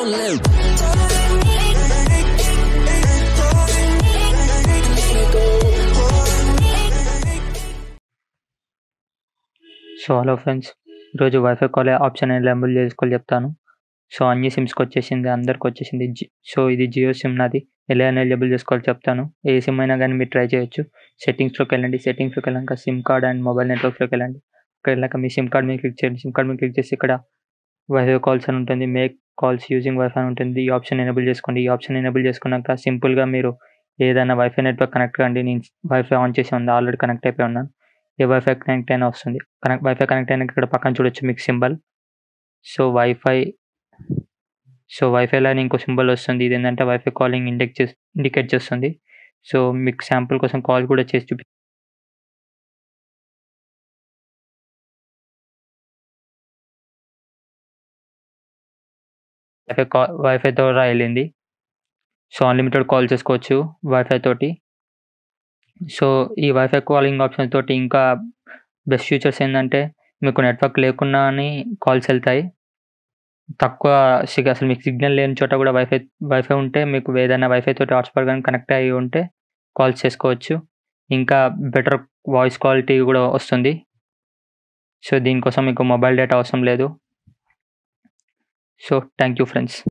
so hello friends ఈరోజు wifi call option enable చేసుకోవాలి చెప్తాను సో అన్ని సిమ్స్కి వచ్చేసింది అందరికి వచ్చేసింది జి సో ఇది జియో సిమ్ నాది ఎలా ఎనేబుల్ చేసుకోవాలి చెప్తాను ఏ సిమ్ అయినా కానీ మీరు ట్రై చేయొచ్చు సెట్టింగ్స్లోకి వెళ్ళండి సెట్టింగ్స్లోకి వెళ్ళాక సిమ్ కార్డ్ అండ్ మొబైల్ నెట్వర్క్లోకి వెళ్ళండి ఇక్కడ వెళ్ళాక మీ సిమ్ కార్డ్ మీద క్లిక్ చేయండి సిమ్ కార్డ్ మీద క్లిక్ చేసి ఇక్కడ వైఫై కాల్స్ అని ఉంటుంది మేక్ కాల్స్ యూజింగ్ వైఫై అని ఉంటుంది ఈ ఆప్షన్ ఎనేబుల్ చేసుకోండి ఈ ఆప్షన్ ఎనేబుల్ చేసుకున్నాక సింపుల్గా మీరు ఏదైనా వైఫై నెట్వర్క్ కనెక్ట్ కండి నేను వైఫై ఆన్ చేసి ఉంది ఆల్రెడీ కనెక్ట్ అయిపోయి ఉన్నాను ఏ వైఫై కనెక్ట్ అయినా వస్తుంది కనెక్ట్ వైఫై కనెక్ట్ అయినా ఇక్కడ పక్కన చూడొచ్చు మీకు సింబల్ సో వైఫై సో వైఫైలో ఇంకో సింబల్ వస్తుంది ఇది ఏంటంటే వైఫై కాలింగ్ ఇండికేట్ చేసి ఇండికేట్ చేస్తుంది సో మీకు శాంపుల్ కోసం కాల్ కూడా చేసి చూపి వైఫై కా వైఫై ద్వారా వెళ్ళింది సో అన్లిమిటెడ్ కాల్ చేసుకోవచ్చు వైఫై తోటి సో ఈ వైఫై కాలింగ్ ఆప్షన్ తోటి ఇంకా బెస్ట్ ఫీచర్స్ ఏంటంటే మీకు నెట్వర్క్ లేకున్నా అని కాల్స్ వెళ్తాయి తక్కువ సిగ్ అసలు మీకు సిగ్నల్ లేని చోట కూడా వైఫై వైఫై ఉంటే మీకు ఏదైనా వైఫై తోటి హాట్స్పాట్ కానీ కనెక్ట్ అయ్యి ఉంటే కాల్స్ చేసుకోవచ్చు ఇంకా బెటర్ వాయిస్ క్వాలిటీ కూడా వస్తుంది సో దీనికోసం మీకు మొబైల్ డేటా అవసరం లేదు సో థ్యాంక్ యూ ఫ్రెండ్స్